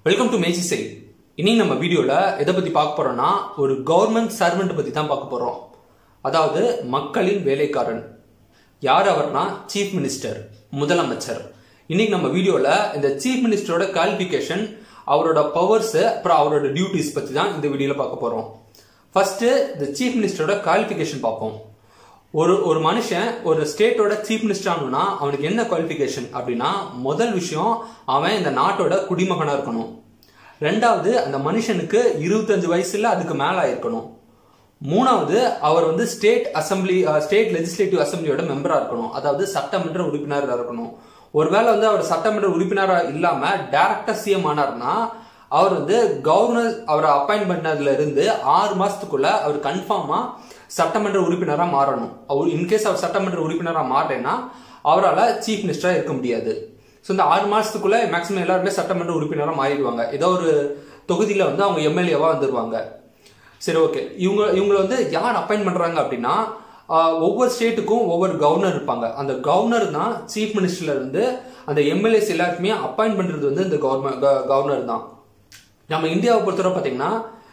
welcome to மேஜி சை இன்னைக்கு நம்ம வீடியோவில் எதை பற்றி பார்க்க போறோம்னா ஒரு கவர்மெண்ட் சர்வெண்ட் பற்றி தான் பார்க்க போகிறோம் அதாவது மக்களின் வேலைக்காரன் யார் அவர்னா சீஃப் மினிஸ்டர் முதலமைச்சர் இன்னைக்கு நம்ம வீடியோவில் இந்த சீஃப் மினிஸ்டரோட குவாலிஃபிகேஷன் அவரோட பவர்ஸ் அப்புறம் அவரோட டியூட்டிஸ் பற்றி தான் இந்த வீடியோவில் பார்க்க போகிறோம் ஃபர்ஸ்ட் இந்த சீஃப் மினிஸ்டரோட குவாலிஃபிகேஷன் பார்ப்போம் ஒரு ஒரு மனுஷன் ஒரு ஸ்டேட்டோட சீஃப் மினிஸ்டர் ஆகணும்னா அவனுக்கு என்ன குவாலிஃபிகேஷன் அப்படின்னா முதல் விஷயம் அவன் இந்த நாட்டோட குடிமகனா இருக்கணும் ரெண்டாவது அந்த மனுஷனுக்கு இருபத்தஞ்சு வயசுல அதுக்கு மேல இருக்கணும் மூணாவது அவர் வந்து ஸ்டேட் அசம்பிளி ஸ்டேட் லெஜிஸ்லேட்டிவ் அசம்பிளியோட மெம்பரா இருக்கணும் அதாவது சட்டமன்ற உறுப்பினராக இருக்கணும் ஒருவேளை வந்து அவர் சட்டமன்ற உறுப்பினராக இல்லாம டைரக்டா சிஎம் ஆனார்னா அவர் வந்து கவர்னர் அவரை அப்பாயின்ட் பண்ணதுல இருந்து ஆறு மாசத்துக்குள்ள அவர் கன்ஃபார்மா சட்டமன்ற உறுப்பினராக மாறணும் அவர் இன்கேஸ் அவர் சட்டமன்ற உறுப்பினராக மாறலைன்னா அவரால் சீஃப் மினிஸ்டராக இருக்க முடியாது ஸோ இந்த ஆறு மாசத்துக்குள்ள மேக்ஸிமம் எல்லாருமே சட்டமன்ற உறுப்பினராக மாறிடுவாங்க ஏதோ ஒரு தொகுதியில் வந்து அவங்க எம்எல்ஏவா வந்துருவாங்க சரி ஓகே இவங்க இவங்களை வந்து யார் அப்பாயின்ட் பண்றாங்க அப்படின்னா ஆஹ், ஒவ்வொரு ஸ்டேட்டுக்கும் ஒவ்வொரு கவர்னர் இருப்பாங்க அந்த கவர்னர் தான் சீஃப் மினிஸ்டர்ல இருந்து அந்த எம்எல்ஏஸ் எல்லாருக்குமே அப்பாயின்ட் பண்றது வந்து இந்த கவர்மெண்ட் கவர்னர் தான் நம்ம இந்தியாவை பொறுத்தவரை பார்த்தீங்கன்னா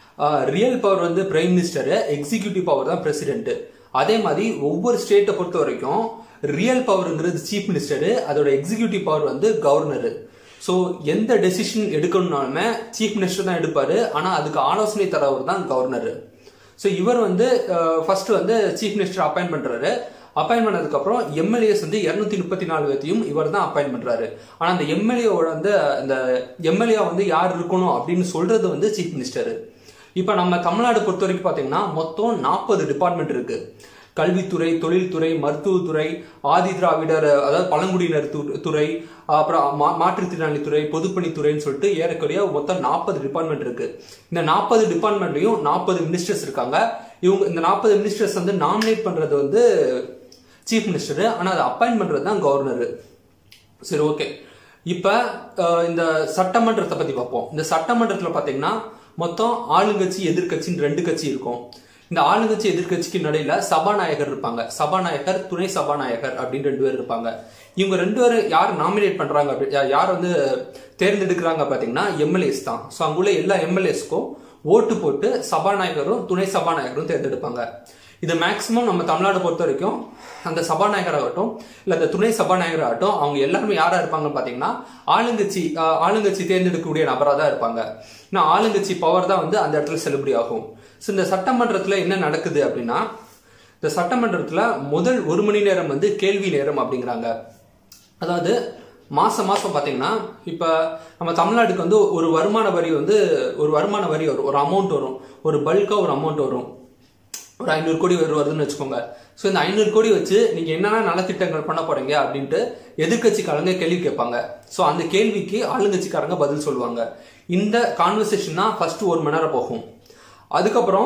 ரியல் பவர் வந்து பிரைம் மினிஸ்டர் எக்ஸிகியூட்டிவ் பவர் தான் பிரசிடென்ட் அதே மாதிரி ஒவ்வொரு ஸ்டேட்டை பொறுத்த வரைக்கும் ரியல் பவர்ங்கிறது சீஃப் மினிஸ்டர் அதோட எக்ஸிகியூட்டிவ் பவர் வந்து கவர்னர் ஸோ எந்த டெசிஷன் எடுக்கணும்னாலுமே சீஃப் மினிஸ்டர் தான் எடுப்பாரு ஆனால் அதுக்கு ஆலோசனை தரவர் தான் கவர்னர் ஸோ இவர் வந்து ஃபர்ஸ்ட் வந்து சீஃப் மினிஸ்டர் அப்பாயின்ட் பண்றாரு அப்பாயின்ட் பண்ணதுக்கு அப்புறம் எம்எல்ஏஸ் வந்து இருநூத்தி முப்பத்தி நாலு பேர்த்தையும் இவர் தான் அப்பாயின்ட் பண்றாரு ஆனா அந்த எம்எல்ஏவோட வந்து இந்த எம்எல்ஏ வந்து யார் இருக்கணும் அப்படின்னு சொல்றது வந்து சீஃப் மினிஸ்டர் இப்ப நம்ம தமிழ்நாடு பொறுத்த வரைக்கும் பாத்தீங்கன்னா மொத்தம் நாற்பது டிபார்ட்மெண்ட் இருக்கு கல்வித்துறை தொழில்துறை மருத்துவத்துறை ஆதி திராவிடர் அதாவது பழங்குடியினர் து- துறை அப்புறம் மா- மாற்றுத்திறனாளித்துறை பொதுப்பணித்துறைன்னு சொல்லிட்டு ஏறக்குறைய மொத்தம் நாற்பது டிபார்ட்மெண்ட் இருக்கு இந்த நாற்பது டிபார்ட்மெண்ட்லயும் நாற்பது மினிஸ்டர்ஸ் இருக்காங்க இவங்க இந்த நாற்பது மினிஸ்டர்ஸ் வந்து நாமினேட் பண்றது வந்து சீஃப் மினிஸ்டர் ஆனா அதை அப்பாயின்ட் பண்றது தான் கவர்னர் சரி ஓகே இப்ப அஹ், இந்த சட்டமன்றத்தை பத்தி பார்ப்போம் இந்த சட்டமன்றத்துல பாத்தீங்கன்னா மொத்தம் ஆளுங்கட்சி எதிர்க்கட்சின்னு ரெண்டு கட்சி இருக்கும் இந்த ஆளுங்கட்சி எதிர்க்கட்சிக்கு நடுவில் சபாநாயகர் இருப்பாங்க சபாநாயகர் துணை சபாநாயகர் அப்படின்னு ரெண்டு பேர் இருப்பாங்க இவங்க ரெண்டு பேரும் யார் நாமினேட் பண்றாங்க அப்படி யா- யார் வந்து தேர்ந்தெடுக்கிறாங்க பாத்தீங்கன்னா எம்எல்ஏஸ் தான் ஸோ அங்குள்ள எல்லா எம்எல்ஏஸ்க்கும் ஓட்டு போட்டு சபாநாயகரும் துணை சபாநாயகரும் தேர்ந்தெடுப்பாங்க இது மேக்சிமம் நம்ம தமிழ்நாடு பொறுத்த வரைக்கும் அந்த சபாநாயகர் ஆகட்டும் இல்ல அந்த துணை சபாநாயகர் ஆகட்டும் அவங்க எல்லாருமே யாரா இருப்பாங்கன்னு பாத்தீங்கன்னா ஆளுங்கட்சி ஆஹ், ஆளுங்கட்சி தேர்ந்தெடுக்கக்கூடிய நபரா தான் இருப்பாங்க ஏன்னா ஆளுங்கட்சி பவர் தான் வந்து அந்த இடத்துல செல்லுபடி ஆகும் ஸோ இந்த சட்டமன்றத்துல என்ன நடக்குது அப்படின்னா இந்த சட்டமன்றத்துல முதல் ஒரு மணி நேரம் வந்து கேள்வி நேரம் அப்படிங்கிறாங்க அதாவது மாசம் மாசம் பாத்தீங்கன்னா இப்ப நம்ம தமிழ்நாட்டுக்கு வந்து ஒரு வருமான வரி வந்து ஒரு வருமான வரி வரும் ஒரு அமௌண்ட் வரும் ஒரு பல்கா ஒரு அமௌண்ட் வரும் ஒரு ஐநூறு கோடி வரு- வருதுன்னு வச்சுக்கோங்க ஸோ இந்த ஐநூறு கோடி வச்சு நீங்க என்னென்ன நலத்திட்டங்கள் பண்ண போறீங்க அப்படின்ட்டு எதிர்க்கட்சிக்காரங்க கேள்வி கேட்பாங்க ஸோ அந்த கேள்விக்கு ஆளுங்கட்சிக்காரங்க பதில் சொல்லுவாங்க இந்த கான்வர்சேஷன் தான் ஃபர்ஸ்ட் ஒரு மணி நேரம் போகும் அதுக்கப்புறம்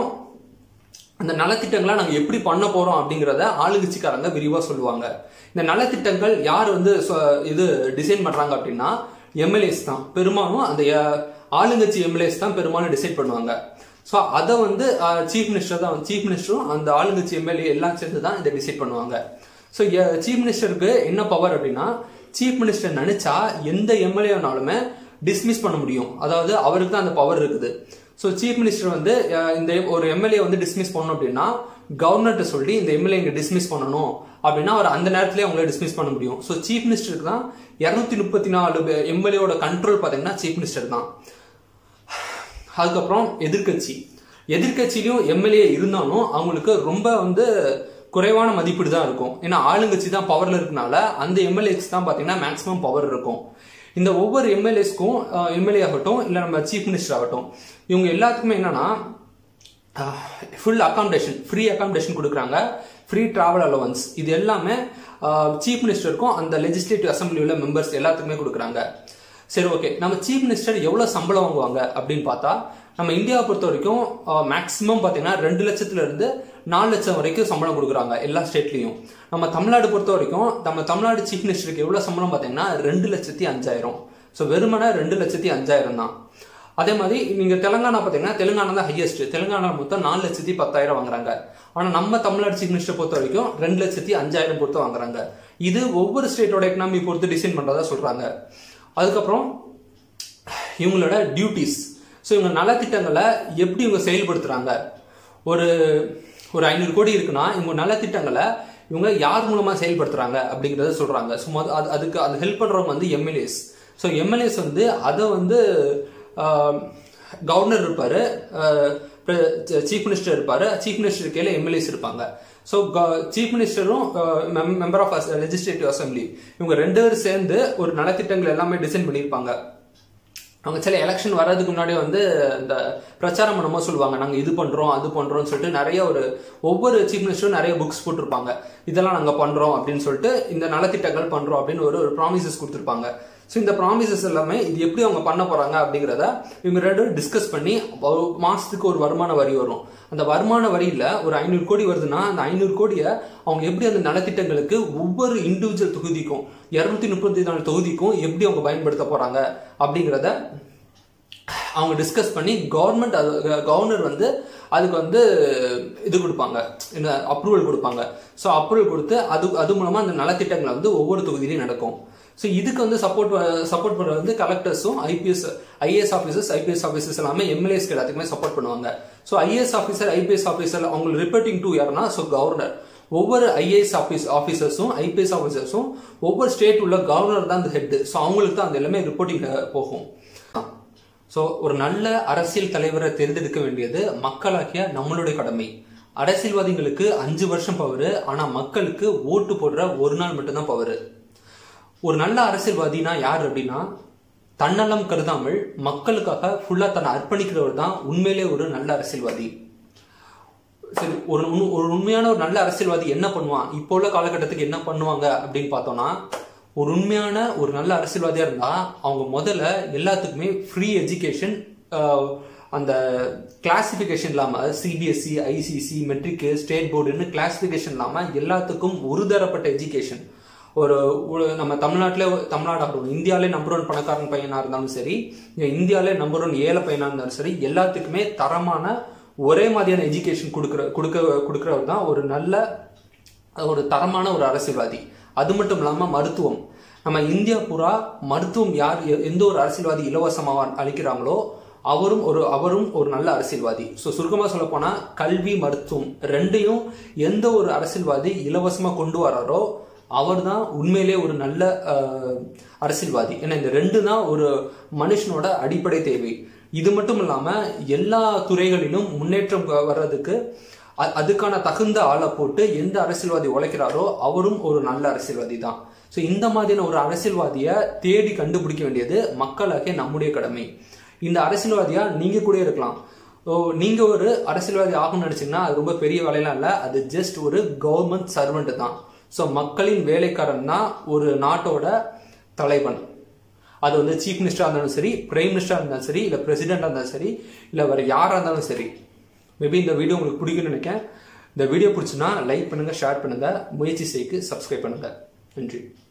அந்த நலத்திட்டங்களை நாங்க எப்படி பண்ண போறோம் அப்படிங்கறத ஆளுங்கட்சிக்காரங்க விரிவா சொல்லுவாங்க இந்த நலத்திட்டங்கள் யார் வந்து சொ- இது டிசைன் பண்றாங்க அப்படின்னா எம்எல்ஏஸ் தான் பெரும்பாலும் அந்த அஹ், ஆளுங்கட்சி எம்எல்ஏஸ் தான் பெரும்பாலும் டிசைட் பண்ணுவாங்க ஸோ அதை வந்து சீஃப் மினிஸ்டர் தான் சீஃப் மினிஸ்டரும் அந்த ஆளுங்கட்சி எம்எல்ஏ எல்லாம் சேர்ந்து தான் இதை டிசைட் பண்ணுவாங்க ஸோ சீஃப் மினிஸ்டருக்கு என்ன பவர் அப்படின்னா சீஃப் மினிஸ்டர் நினைச்சா எந்த எம்எல்ஏனாலுமே டிஸ்மிஸ் பண்ண முடியும் அதாவது அவருக்கு தான் அந்த பவர் இருக்குது ஸோ சீஃப் மினிஸ்டர் வந்து அஹ், இந்த ஒரு எம்எல்ஏ வந்து டிஸ்மிஸ் பண்ணணும் அப்படின்னா கவர்னர்கிட்ட சொல்லி இந்த எம்எல்ஏ இங்க டிஸ்மிஸ் பண்ணணும் அப்படின்னா அவர் அந்த நேரத்திலே அவங்கள டிஸ்மிஸ் பண்ண முடியும் ஸோ சீஃப் மினிஸ்டருக்கு தான் இருநூத்தி முப்பத்தி நாலு எம்எல்ஏவோட கண்ட்ரோல் பார்த்தீங்கன்னா சீஃப் மினிஸ்டர் தான் அதுக்கப்புறம் எதிர்க்கட்சி எதிர்க்கட்சியிலும் எம்எல்ஏ இருந்தாலும் அவங்களுக்கு ரொம்ப வந்து குறைவான மதிப்பீடு தான் இருக்கும் ஏன்னா ஆளுங்கட்சி தான் பவர்ல இருக்கனால அந்த எம்எல்ஏஸ் தான் பாத்தீங்கன்னா மேக்ஸிமம் பவர் இருக்கும் இந்த ஒவ்வொரு எம்எல்ஏஸ்க்கும் எம்எல்ஏ ஆகட்டும் இல்ல நம்ம சீஃப் மினிஸ்டர் ஆகட்டும் இவங்க எல்லாத்துக்குமே என்னன்னா ஃபுல் அகாமடேஷன் ஃப்ரீ அகாமடேஷன் கொடுக்குறாங்க ஃப்ரீ டிராவல் அலவன்ஸ் இது எல்லாமே சீஃப் மினிஸ்டருக்கும் அந்த லெஜிஸ்லேட்டிவ் அசம்பிளி உள்ள மெம்பர்ஸ் எல்லாத்துக்குமே கொடுக்குறாங்க சரி ஓகே நம்ம சீஃப் மினிஸ்டர் எவ்வளவு சம்பளம் வாங்குவாங்க அப்படின்னு பார்த்தா நம்ம இந்தியாவை பொறுத்த வரைக்கும் மேக்ஸிமம் பார்த்தீங்கன்னா ரெண்டு லட்சத்துல இருந்து நாலு லட்சம் வரைக்கும் சம்பளம் கொடுக்குறாங்க எல்லா ஸ்டேட்லயும் நம்ம தமிழ்நாடு பொறுத்த வரைக்கும் நம்ம தமிழ்நாடு சீஃப் மினிஸ்டருக்கு எவ்வளவு சம்பளம் பார்த்தீங்கன்னா ரெண்டு லட்சத்தி அஞ்சாயிரம் ஸோ வெறுமனே ரெண்டு லட்சத்தி அஞ்சாயிரம் தான் அதே மாதிரி நீங்க தெலுங்கானா பாத்தீங்கன்னா தெலுங்கானா தான் ஹையஸ்ட் தெலுங்கானா மொத்தம் நாலு லட்சத்தி பத்தாயிரம் வாங்குறாங்க ஆனா நம்ம தமிழ்நாடு சீஃப் மினிஸ்டர் பொறுத்த வரைக்கும் ரெண்டு லட்சத்தி அஞ்சாயிரம் பொறுத்து வாங்குறாங்க இது ஒவ்வொரு ஸ்டேட்டோட எக்கனாமி பொறுத்து டிசைன் பண்றதா சொல்றாங்க அதுக்கப்புறம் இவங்களோட டியூட்டிஸ் ஸோ இவங்க நலத்திட்டங்களை எப்படி இவங்க செயல்படுத்துறாங்க ஒரு ஒரு ஐநூறு கோடி இருக்குன்னா இவங்க நலத்திட்டங்களை இவங்க யார் மூலமா செயல்படுத்துறாங்க அப்படிங்கறத சொல்றாங்க ஸோ அது அதுக்கு அது ஹெல்ப் பண்றவங்க வந்து எம்எல்ஏஸ் ஸோ எம்எல்ஏஸ் வந்து அதை வந்து கவர்னர் இருப்பாரு சீஃப் மினிஸ்டர் இருப்பாரு சீஃப் மினிஸ்டர் கீழே எம்எல்ஏஸ் இருப்பாங்க ஸோ சீஃப் மினிஸ்டரும் மெம்பர் ஆஃப் லெஜிஸ்லேட்டிவ் அசம்பிளி இவங்க ரெண்டு பேரும் சேர்ந்து ஒரு நலத்திட்டங்கள் எல்லாமே டிசைன் பண்ணியிருப்பாங்க அவங்க சில எலெக்ஷன் வர்றதுக்கு முன்னாடியே வந்து இந்த பிரச்சாரம் பண்ணும்போது சொல்லுவாங்க நாங்கள் இது பண்ணுறோம் அது பண்ணுறோம்னு சொல்லிட்டு நிறைய ஒரு ஒவ்வொரு சீஃப் மினிஸ்டரும் நிறைய புக்ஸ் போட்டிருப்பாங்க இதெல்லாம் நாங்கள் பண்ணுறோம் அப்படின்னு சொல்லிட்டு இந்த நலத்திட்டங்கள் பண்ணுறோம் அப்படின்னு ஒரு ஒரு ப்ராமிசஸ் கொடுத்துருப்பாங்க ஸோ இந்த ப்ராமிசஸ் எல்லாமே இது எப்படி அவங்க பண்ண போறாங்க அப்படிங்கிறத இவங்க ரெண்டு டிஸ்கஸ் பண்ணி ஒரு மாசத்துக்கு ஒரு வருமான வரி வரும் அந்த வருமான வரியில ஒரு ஐநூறு கோடி வருதுன்னா அந்த ஐநூறு கோடியை அவங்க எப்படி அந்த நலத்திட்டங்களுக்கு ஒவ்வொரு இண்டிவிஜுவல் தொகுதிக்கும் இருநூத்தி முப்பத்தி நாலு தொகுதிக்கும் எப்படி அவங்க பயன்படுத்த போறாங்க அப்படிங்கிறத அவங்க டிஸ்கஸ் பண்ணி கவர்மெண்ட் அது கவர்னர் வந்து அதுக்கு வந்து இது கொடுப்பாங்க என்ன அப்ரூவல் கொடுப்பாங்க ஸோ அப்ரூவல் கொடுத்து அது அது மூலமா அந்த நலத்திட்டங்களை வந்து ஒவ்வொரு தொகுதியிலையும் நடக்கும் ஸோ இதுக்கு வந்து சப்போர்ட் சப்போர்ட் பண்ணுறது வந்து கலெக்டர்ஸும் IPS IAS officers IPS officers எல்லாமே எம்எல்ஏஸ்க்கு எல்லாத்துக்குமே சப்போர்ட் பண்ணுவாங்க so IAS officer IPS officer அவங்க ரிப்போர்ட்டிங் டு யாருன்னா ஸோ கவர்னர் ஒவ்வொரு ஐஏஎஸ் ஆஃபீஸ் ஆஃபீஸர்ஸும் ஐபிஎஸ் ஆஃபீஸர்ஸும் ஒவ்வொரு ஸ்டேட் உள்ள கவர்னர் தான் அந்த ஹெட் ஸோ அவங்களுக்கு தான் அந்த எல்லாமே ரிப்போர்ட்டிங் போகும் ஸோ ஒரு நல்ல அரசியல் தலைவரை தேர்ந்தெடுக்க வேண்டியது மக்களாகிய நம்மளுடைய கடமை அரசியல்வாதிகளுக்கு அஞ்சு வருஷம் பவர் ஆனா மக்களுக்கு ஓட்டு போடுற ஒரு நாள் மட்டும்தான் பவர் ஒரு நல்ல அரசியல்வாதினா யார் அப்படின்னா தன்னலம் கருதாமல் மக்களுக்காக ஃபுல்லா தன்னை அர்ப்பணிக்கிறவர் தான் உண்மையிலே ஒரு நல்ல அரசியல்வாதி சரி ஒரு ஒரு உண்மையான ஒரு நல்ல அரசியல்வாதி என்ன பண்ணுவான் இப்போ உள்ள காலகட்டத்துக்கு என்ன பண்ணுவாங்க அப்படின்னு பார்த்தோம்னா ஒரு உண்மையான ஒரு நல்ல அரசியல்வாதியா இருந்தா அவங்க முதல்ல எல்லாத்துக்குமே ஃப்ரீ எஜுகேஷன் அந்த கிளாசிபிகேஷன் இல்லாம சிபிஎஸ்சி ஐசிசி மெட்ரிக் ஸ்டேட் போர்டுன்னு கிளாசிபிகேஷன் இல்லாம எல்லாத்துக்கும் ஒரு தரப்பட்ட எஜுகேஷன் ஒரு நம்ம தமிழ்நாட்டில் தமிழ்நாடு ஆகட்டும் இந்தியாவிலே நம்பர் ஒன் பணக்காரன் பையனா இருந்தாலும் சரி இந்தியாவிலே நம்பர் ஒன் ஏழை பையனா இருந்தாலும் சரி எல்லாத்துக்குமே தரமான ஒரே மாதிரியான எஜுகேஷன் கொடுக்குற கொடுக்க கொடுக்குறவர் தான் ஒரு நல்ல ஒரு தரமான ஒரு அரசியல்வாதி அது மட்டும் இல்லாம மருத்துவம் நம்ம இந்தியா பூரா மருத்துவம் யார் எந்த ஒரு அரசியல்வாதி இலவசமாக அளிக்கிறாங்களோ அவரும் ஒரு அவரும் ஒரு நல்ல அரசியல்வாதி ஸோ சுருக்கமாக சொல்ல போனா கல்வி மருத்துவம் ரெண்டையும் எந்த ஒரு அரசியல்வாதி இலவசமா கொண்டு வராரோ அவர் தான் உண்மையிலே ஒரு நல்ல அரசியல்வாதி ஏன்னா இந்த ரெண்டு தான் ஒரு மனுஷனோட அடிப்படை தேவை இது மட்டும் இல்லாம எல்லா துறைகளிலும் முன்னேற்றம் வர்றதுக்கு அதுக்கான தகுந்த ஆளை போட்டு எந்த அரசியல்வாதி உழைக்கிறாரோ அவரும் ஒரு நல்ல அரசியல்வாதி தான் ஸோ இந்த மாதிரியான ஒரு அரசியல்வாதியை தேடி கண்டுபிடிக்க வேண்டியது மக்களாகிய நம்முடைய கடமை இந்த அரசியல்வாதியா நீங்க கூட இருக்கலாம் ஓ நீங்க ஒரு அரசியல்வாதி ஆகணும்னு நினைச்சீங்கன்னா அது ரொம்ப பெரிய வேலையெல்லாம் இல்லை அது ஜஸ்ட் ஒரு கவர்மெண்ட் சர்வெண்ட் தான் ஸோ மக்களின் வேலைக்காரன் தான் ஒரு நாட்டோட தலைவன் அது வந்து சீஃப் மினிஸ்டராக இருந்தாலும் சரி பிரைம் மினிஸ்டராக இருந்தாலும் சரி இல்லை பிரசிடென்டாக இருந்தாலும் சரி இல்லை வேற யாராக இருந்தாலும் சரி மேபி இந்த வீடியோ உங்களுக்கு பிடிக்கும்னு நினைக்கிறேன் இந்த வீடியோ பிடிச்சுன்னா லைக் பண்ணுங்க ஷேர் பண்ணுங்க முயற்சி செய்து சப்ஸ்கிரைப் பண்ணுங்க நன்றி